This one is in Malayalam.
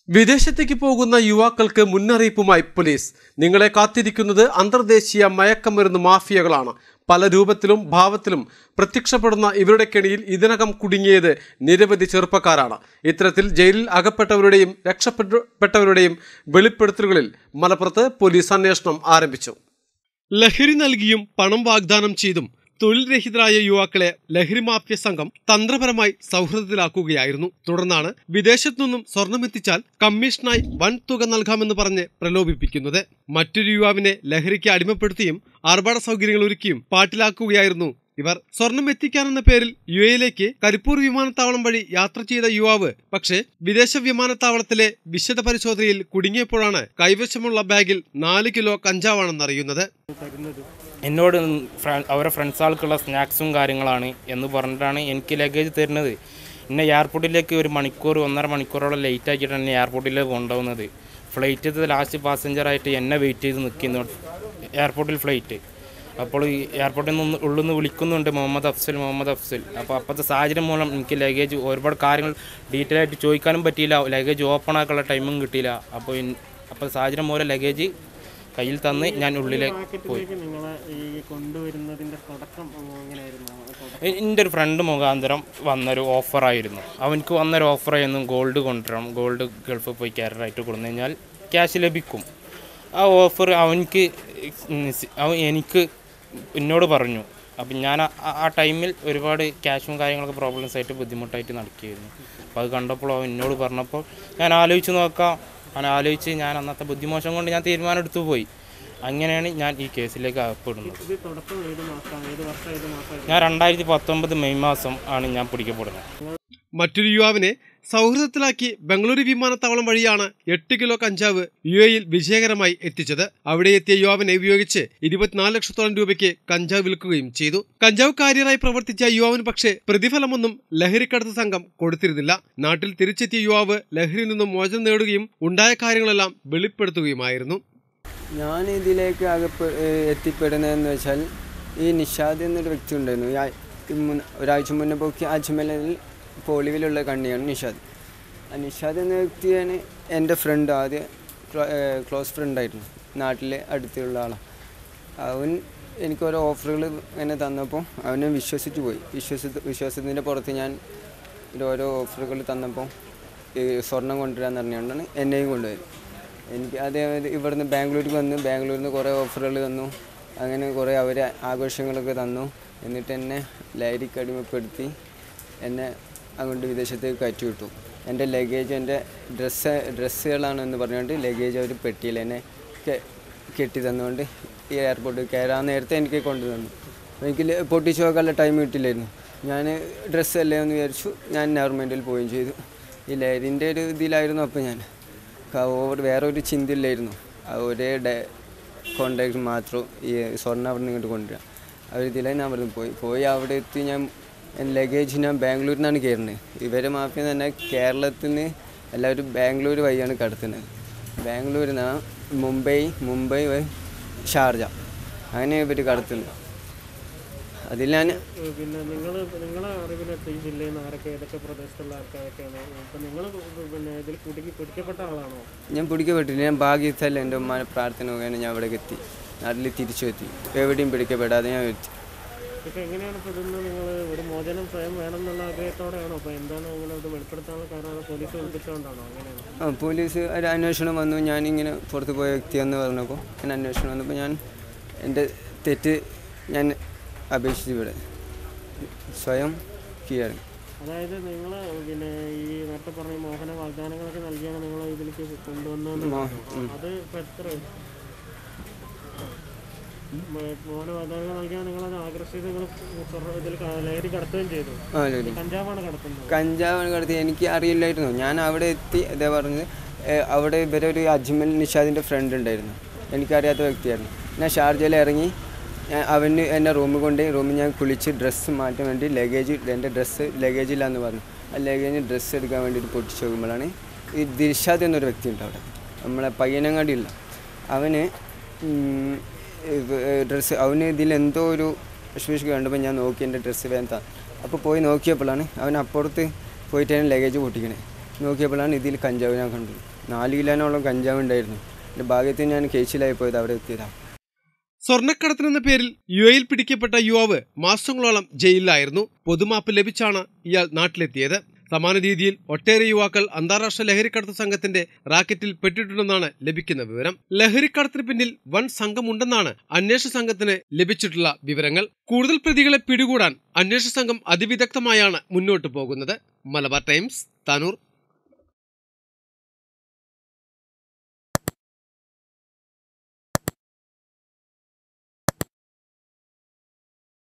വിദേശത്തേക്ക് പോകുന്ന യുവാക്കൾക്ക് മുന്നറിയിപ്പുമായി പോലീസ് നിങ്ങളെ കാത്തിരിക്കുന്നത് അന്തർദേശീയ മയക്കമരുന്ന് മാഫിയകളാണ് പല രൂപത്തിലും ഭാവത്തിലും പ്രത്യക്ഷപ്പെടുന്ന ഇവരുടെ കെണിയിൽ ഇതിനകം കുടുങ്ങിയത് നിരവധി ചെറുപ്പക്കാരാണ് ഇത്തരത്തിൽ ജയിലിൽ അകപ്പെട്ടവരുടെയും രക്ഷപ്പെട്ടവരുടെയും വെളിപ്പെടുത്തലുകളിൽ മലപ്പുറത്ത് പോലീസ് അന്വേഷണം ആരംഭിച്ചു ലഹരി നൽകിയും പണം വാഗ്ദാനം ചെയ്തും തൊഴിൽ രഹിതരായ യുവാക്കളെ ലഹരി മാഫിയ സംഘം തന്ത്രപരമായി സൗഹൃദത്തിലാക്കുകയായിരുന്നു തുടർന്നാണ് വിദേശത്തു നിന്നും സ്വർണമെത്തിച്ചാൽ കമ്മീഷനായി വൻ തുക നൽകാമെന്ന് പറഞ്ഞ് പ്രലോഭിപ്പിക്കുന്നത് മറ്റൊരു യുവാവിനെ ലഹരിക്ക് അടിമപ്പെടുത്തിയും ആർഭാട സൗകര്യങ്ങൾ ഒരുക്കിയും പാട്ടിലാക്കുകയായിരുന്നു ഇവർ സ്വർണം എത്തിക്കാനെന്ന പേരിൽ യു എയിലേക്ക് കരിപ്പൂർ വിമാനത്താവളം വഴി യാത്ര ചെയ്ത യുവാവ് പക്ഷേ വിദേശ വിമാനത്താവളത്തിലെ വിശദ പരിശോധനയിൽ കുടുങ്ങിയപ്പോഴാണ് കൈവശമുള്ള ബാഗിൽ നാല് കിലോ കഞ്ചാവാണെന്നറിയുന്നത് എന്നോട് ഫ്ര- അവരെ ഫ്രണ്ട്സുകൾക്കുള്ള സ്നാക്സും കാര്യങ്ങളാണ് എന്ന് പറഞ്ഞിട്ടാണ് എനിക്ക് ലഗേജ് തരുന്നത് എന്നെ എയർപോർട്ടിലേക്ക് ഒരു മണിക്കൂർ ഒന്നര മണിക്കൂറോളം ലേറ്റ് ആക്കിയിട്ടാണ് എന്നെ എയർപോർട്ടിലേക്ക് കൊണ്ടുപോകുന്നത് ഫ്ലൈറ്റിൽ ലാസ്റ്റ് പാസഞ്ചറായിട്ട് എന്നെ വെയിറ്റ് ചെയ്ത് നിൽക്കുന്നു എയർപോർട്ടിൽ ഫ്ലൈറ്റ് അപ്പോൾ ഈ എയർപോർട്ടിൽ നിന്ന് ഉള്ളിൽ നിന്ന് വിളിക്കുന്നുണ്ട് മുഹമ്മദ് അഫ്സൽ മുഹമ്മദ് അഫ്സൽ അപ്പോൾ അപ്പോഴത്തെ സാഹചര്യം മൂലം എനിക്ക് ലഗേജ് ഒരുപാട് കാര്യങ്ങൾ ഡീറ്റെയിൽ ആയിട്ട് ചോദിക്കാനും പറ്റിയില്ല ലഗേജ് ഓപ്പൺ ആക്കാനുള്ള ടൈമും കിട്ടിയില്ല അപ്പോൾ ഇൻ- അപ്പോൾ സാഹചര്യം മൂലം ലഗേജ് കയ്യിൽ തന്ന് ഞാൻ ഉള്ളിലേക്ക് പോയി നിങ്ങളെ ഈ കൊണ്ടുവരുന്നതിന്റെ തുടക്കം എങ്ങനെയായിരുന്നു ആ തുടക്കം എൻ്റെ ഒരു ഫ്രണ്ട് മുഖാന്തരം വന്നൊരു ഓഫറായിരുന്നു അവനക്ക് വന്നൊരു ഓഫറായിരുന്നു ഗോൾഡ് കൊണ്ടുവരണം ഗോൾഡ് ഗൾഫിൽ പോയി ക്യാരറായിട്ട് കൊടുന്നു കഴിഞ്ഞാൽ ക്യാഷ് ലഭിക്കും ആ ഓഫർ അവനക്ക് അവൻ എനിക്ക് എന്നോട് പറഞ്ഞു അപ്പം ഞാൻ ആ- ആ- ആ ടൈമിൽ ഒരുപാട് ക്യാഷും കാര്യങ്ങളൊക്കെ പ്രോബ്ലംസ് ആയിട്ട് ബുദ്ധിമുട്ടായിട്ട് നടക്കുകയായിരുന്നു അപ്പോൾ അത് കണ്ടപ്പോൾ അവൻ എന്നോട് പറഞ്ഞപ്പോൾ ഞാൻ ആലോചിച്ച് നോക്കാം ഞാൻ ആലോചിച്ച് ഞാൻ അന്നത്തെ ബുദ്ധിമോശം കൊണ്ട് ഞാൻ തീരുമാനം എടുത്തു പോയി അങ്ങനെയാണ് ഞാൻ ഈ കേസിലേക്ക് അകപ്പെടുന്നത് ഇത് തുടക്കം ഏത് മാസമാണ് ഏത് വർഷം ഏത് മാസമായിരുന്നു ഞാൻ രണ്ടായിരത്തി പത്തൊമ്പത് മെയ് മാസം ആണ് ഞാൻ പിടിക്കപ്പെടുന്നത് മറ്റൊരു യുവാവിനെ സൗഹൃദത്തിലാക്കി ബംഗളൂരു വിമാനത്താവളം വഴിയാണ് എട്ട് കിലോ കഞ്ചാവ് യു എയിൽ വിജയകരമായി എത്തിച്ചത് അവിടെ എത്തിയ യുവാവിനെ ഉപയോഗിച്ച് ഇരുപത്തിനാല് ലക്ഷത്തോളം രൂപയ്ക്ക് കഞ്ചാവ് വിൽക്കുകയും ചെയ്തു കഞ്ചാവ് കാരിയറായി പ്രവർത്തിച്ച യുവാവിന് പക്ഷേ പ്രതിഫലമൊന്നും ലഹരിക്കടത്ത് സംഘം കൊടുത്തിരുന്നില്ല നാട്ടിൽ തിരിച്ചെത്തിയ യുവാവ് ലഹരിയിൽ നിന്നും മോചനം നേടുകയും ഉണ്ടായ കാര്യങ്ങളെല്ലാം വെളിപ്പെടുത്തുകയുമായിരുന്നു ഞാൻ ഇതിലേക്ക് അകപ്പെ ഏഹ് എത്തിപ്പെടുന്നതെന്ന് വെച്ചാൽ ഈ നിഷാദ് എന്നൊരു വ്യക്തി ഉണ്ടായിരുന്നു ഈ ആ- ഈ മുൻ- ഒരാഴ്ച മുന്നേ പോക്കി അജ്മലിൽ പോളിവിലുള്ള കണ്ണിയാണ് നിഷാദ് ആ നിഷാദ് എന്ന വ്യക്തിയാണ് എൻ്റെ ഫ്രണ്ട് ആദ്യം ക്ലോ- ഏഹ് ക്ലോസ് ഫ്രണ്ടായിരുന്നു നാട്ടിലെ അടുത്തുള്ള ആളാണ് അവൻ എനിക്ക് ഓരോ ഓഫറുകൾ ഇങ്ങനെ തന്നപ്പോൾ അവനെ വിശ്വസിച്ച് പോയി വിശ്വസി വിശ്വാസത്തിൻ്റെ പുറത്ത് ഞാൻ ഇത് ഓരോ ഓഫറുകൾ തന്നപ്പോൾ ഈ സ്വർണം കൊണ്ടുവരാന്ന് പറഞ്ഞുകൊണ്ടാണ് എന്നെയും കൊണ്ടുവരും എനിക്ക് അതേമാതിരി ഇവിടുന്ന് ബാംഗ്ലൂർക്ക് വന്ന് ബാംഗ്ലൂരിൽ നിന്ന് കുറേ ഓഫറുകൾ തന്നു അങ്ങനെ കുറേ അവർ ആഘോഷങ്ങളൊക്കെ തന്നു എന്നിട്ട് എന്നെ ലഹരിക്ക് അടിമപ്പെടുത്തി എന്നെ അങ്ങോട്ട് വിദേശത്തേക്ക് കയറ്റി വിട്ടു എൻ്റെ ലഗേജ് എൻ്റെ ഡ്രസ്സ് ഡ്രസ്സുകളാണെന്ന് പറഞ്ഞുകൊണ്ട് ലഗേജ് അവർ പെട്ടിയിൽ എന്നെ കെ- കെട്ടി തന്നുകൊണ്ട് ഈ എയർപോർട്ടിൽ കയറാൻ നേരത്തെ എനിക്ക് കൊണ്ടുതന്നു എനിക്ക് ല- പൊട്ടിച്ച് നോക്കാനുള്ള ടൈം കിട്ടില്ലായിരുന്നു ഞാൻ ഡ്രസ്സ് അല്ലേ എന്ന് വിചാരിച്ചു ഞാൻ ഗവൺമെൻറ്റിൽ പോവുകയും ചെയ്തു ഈ ലഹരിൻ്റെ ഒരു ഇതിലായിരുന്നു അപ്പോൾ ഞാൻ ക- ഓവർ വേറെ ഒരു ചിന്തയില്ലായിരുന്നു ആ ഒരേ ഡേ കോണ്ടാക്ട് മാത്രം ഈ സ്വർണ്ണം അവിടെ നിന്ന് ഇങ്ങോട്ട് കൊണ്ടുവരാം ആ ഒരു ഇതിലാണ് ഞാൻ അവിടെ പോയി പോയി അവിടെ എത്തി ഞാൻ എൻ്റെ ലഗേജ് ഞാൻ ബാംഗ്ലൂരിൽ നിന്നാണ് കയറുന്നത് ഇവരെ മാഫിയ തന്നെ കേരളത്തിൽ നിന്ന് എല്ലാവരും ബാംഗ്ലൂർ വഴിയാണ് കടത്തുന്നത് ബാംഗ്ലൂരിൽ നിന്ന് മുംബൈ മുംബൈ വഴി ഷാർജ അങ്ങനെ ഇവർ കടത്തുന്നത് അതിൽ ഞാൻ ഏഹ് പിന്നെ നിങ്ങൾ നിങ്ങളെ അറിവിലെത്ത ഈ ജില്ലയിൽ നിന്ന് ആരൊക്കെ ഏതൊക്കെ പ്രദേശത്തുള്ള ആൾക്കാരൊക്കെയാണ് ഇപ്പം നിങ്ങൾ പിന്നെ ഇതിൽ കുടുങ്ങി പിടിക്കപ്പെട്ട ആളാണോ ഞാൻ പിടിക്കപ്പെട്ടില്ല ഞാൻ ഭാഗ്യത്തല്ല എൻ്റെ ഉമ്മാനെ പ്രാർത്ഥന മുഖേന ഞാൻ അവിടേക്ക് എത്തി നാട്ടിൽ തിരിച്ചു എത്തി എവിടെയും പിടിക്കപ്പെടാതെ ഞാൻ എത്തി ഇപ്പം എങ്ങനെയാണ് ഇപ്പോൾ ഇതിൽ നിന്ന് നിങ്ങൾ ഒരു മോചനം സ്വയം വേണം എന്നുള്ള ആഗ്രഹത്തോടെയാണോ അപ്പോൾ എന്താണ് നിങ്ങൾ ഇത് വെളിപ്പെടുത്താനുള്ള കാരണം അത് പോലീസ് വിളിപ്പിച്ചുകൊണ്ടാണോ അങ്ങനെയാണ് ആ പോലീസ് ഒരു അന്വേഷണം വന്നു ഞാനിങ്ങനെ പുറത്ത് പോയ വ്യക്തിയെന്ന് പറഞ്ഞപ്പോൾ ഞാൻ അന്വേഷണം വന്നപ്പോൾ ഞാൻ എൻ്റെ തെറ്റ് ഞാൻ അപേക്ഷിച്ചു ഇവിടെ സ്വയം കീഴടങ്ങി അതായത് നിങ്ങൾ പിന്നെ ഈ നേരത്തെ പറഞ്ഞ ഈ മോഹന വാഗ്ദാനങ്ങളൊക്കെ നൽകിയാണ് നിങ്ങൾ ഇതിലേക്ക് കൊണ്ടുവന്നതെന്ന് പറഞ്ഞു. അത് ഇപ്പം എത്ര മ- മോഹന വാഗ്ദാനങ്ങൾ നൽകിയാണ് നിങ്ങളത് ആകർഷിച്ച് നിങ്ങൾ സ്വർണ്ണ- ഇതിൽ ക- ലഹരി കടത്തുകയും ചെയ്തു ആ ജോലി കഞ്ചാവാണ് കടത്തുന്നത് കഞ്ചാവാണ് കടത്തി എനിക്ക് അറിയില്ലായിരുന്നു ഞാൻ അവിടെ എത്തി ഇതേ പറഞ്ഞത് ഏ, അവിടെ ഇവരെ ഒരു അജ്മൽ നിഷാദിൻ്റെ ഫ്രണ്ട് ഉണ്ടായിരുന്നു എനിക്കറിയാത്ത വ്യക്തിയായിരുന്നു ഞാൻ ഷാർജയിൽ ഇറങ്ങി ഞാൻ അവന് എന്നെ റൂമിൽ കൊണ്ട് റൂമിൽ ഞാൻ കുളിച്ച് ഡ്രസ്സ് മാറ്റാൻ വേണ്ടി ലഗേജ് എൻ്റെ ഡ്രസ്സ് ലഗേജില്ലാന്ന് പറഞ്ഞു ആ ലഗേജ് ഡ്രസ്സ് എടുക്കാൻ വേണ്ടിയിട്ട് പൊട്ടിച്ച് നോക്കുമ്പോഴാണ് ഈ ദിർഷാദ് എന്നൊരു വ്യക്തി ഉണ്ട് അവിടെ നമ്മളെ പയ്യനങ്ങാടിയില്ല അവന് ഡ്രസ്സ് അവന് ഇതിൽ എന്തോ ഒരു വിഷമിഷ് കണ്ടപ്പോൾ ഞാൻ നോക്കി എൻ്റെ ഡ്രസ്സ് വേണ്ട അപ്പോൾ പോയി നോക്കിയപ്പോഴാണ് അവൻ അപ്പുറത്ത് പോയിട്ടാണ് ലഗേജ് പൊട്ടിക്കണേ നോക്കിയപ്പോഴാണ് ഇതിൽ കഞ്ചാവ് ഞാൻ കണ്ടത് നാല് കിലോനോളം കഞ്ചാവ് ഉണ്ടായിരുന്നു എൻ്റെ ഭാഗ്യത്തിന് ഞാൻ കേസിലായി പോയത് അവിടെ എത്തിയതാണ് സ്വർണ്ണക്കടത്തിനെന്ന പേരിൽ യു എയിൽ പിടിക്കപ്പെട്ട യുവാവ് മാസങ്ങളോളം ജയിലിലായിരുന്നു പൊതുമാപ്പ് ലഭിച്ചാണ് ഇയാൾ നാട്ടിലെത്തിയത് സമാന രീതിയിൽ ഒട്ടേറെ യുവാക്കൾ അന്താരാഷ്ട്ര ലഹരിക്കടത്ത് സംഘത്തിന്റെ റാക്കറ്റിൽ പെട്ടിട്ടുണ്ടെന്നാണ് ലഭിക്കുന്ന വിവരം ലഹരിക്കടത്തിന് പിന്നിൽ വൻ സംഘമുണ്ടെന്നാണ് അന്വേഷണ സംഘത്തിന് ലഭിച്ചിട്ടുള്ള വിവരങ്ങൾ കൂടുതൽ പ്രതികളെ പിടികൂടാൻ അന്വേഷണ സംഘം അതിവിദഗ്ധമായാണ് മുന്നോട്ടു പോകുന്നത് മലബാർ ടൈംസ് താനൂർ